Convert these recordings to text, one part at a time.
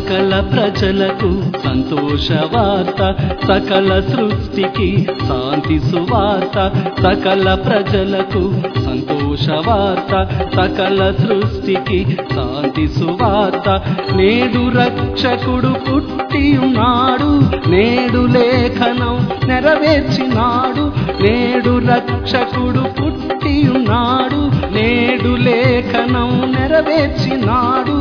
సకల ప్రజలకు సంతోష వార్త సకల సృష్టికి శాంతి సువార్త సకల ప్రజలకు సంతోష వార్త సకల సృష్టికి శాంతి సువార్త నేడు రక్షకుడు పుట్టి ఉన్నాడు నేడు లేఖనం నెరవేర్చినాడు నేడు రక్షకుడు పుట్టి ఉన్నాడు నేడు లేఖనం నెరవేర్చినాడు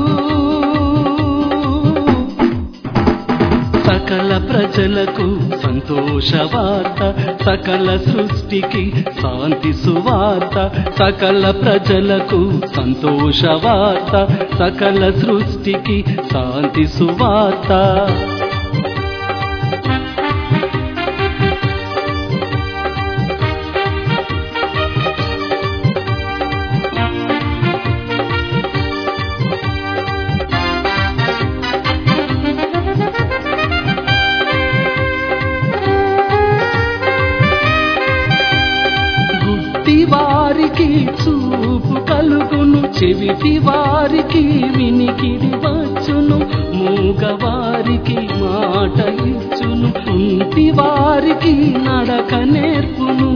సకల ప్రజలకు సంతోష వార్త సకల సృష్టికి శాంతి సువార్త సకల ప్రజలకు సంతోష వార్త సకల సృష్టికి శాంతి సువార్త గుడ్డి వారికి చూపు కలుగును చెవిటి వారికి వినికిడి వచ్చును మూగ వారికి మాట ఇచ్చును కుంటి వారికి నడక నేర్పును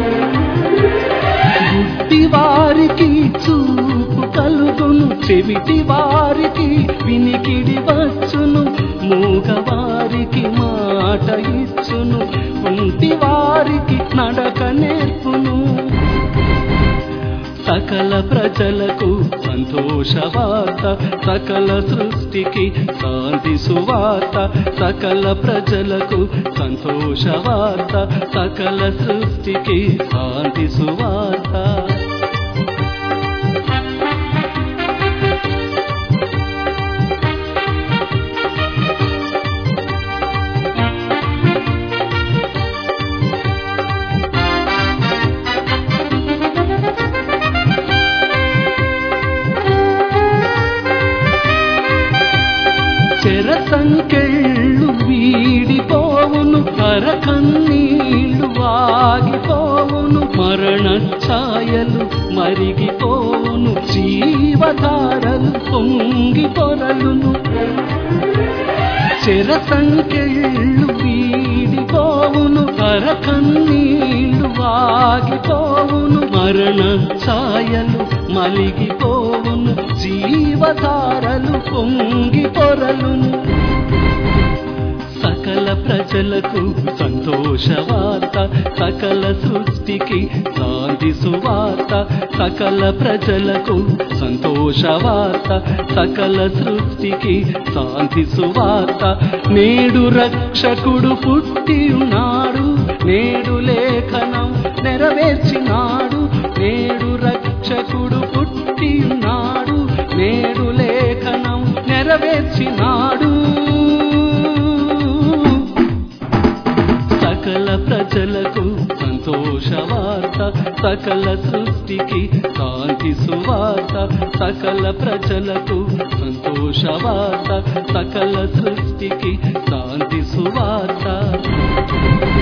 గుడ్డి వారికి చూపు కలుగును చెవిటి వారికి వినికిడి వచ్చును మూగ వారికి మాట ఇచ్చును కుంటి వారికి నడక నేర్పును సకల ప్రజలకు సంతోష వార్త సకల సృష్టికి శాంతి సువార్త సకల ప్రజలకు సంతోష వార్త సకల సృష్టికి శాంతి సువార్త చెర సంకెళ్ళు వీడిపోవును అరకన్నీళ్ళు వాగిపోవును మరణ ఛాయలు మరిగిపోవును జీవధారలు పొంగి పొరలును చెర సంకెళ్ళు వీడిపోవును అరకన్నీళ్ళు వాగిపోవును మరణ ఛాయలు మలిగిపోవును జీవధారలు పొంగి పొరలును సకల ప్రజలకు సంతోష వార్త సకల సృష్టికి శాంతి సువార్త సకల ప్రజలకు సంతోష వార్త సకల సృష్టికి శాంతి సువార్త నేడు రక్షకుడు పుట్టి ఉన్నాడు నేడు లేఖనం నెరవేర్చినాడు నేడు రక్షకుడు పుట్టి ఉన్నాడు నేడు లేఖనం నెరవేర్చినాడు సకల ప్రజలకు సంతోష వార్త సకల సృష్టికి శాంతి సువార్త సకల ప్రజలకు సంతోష వార్త సకల సృష్టికి శాంతి సువార్త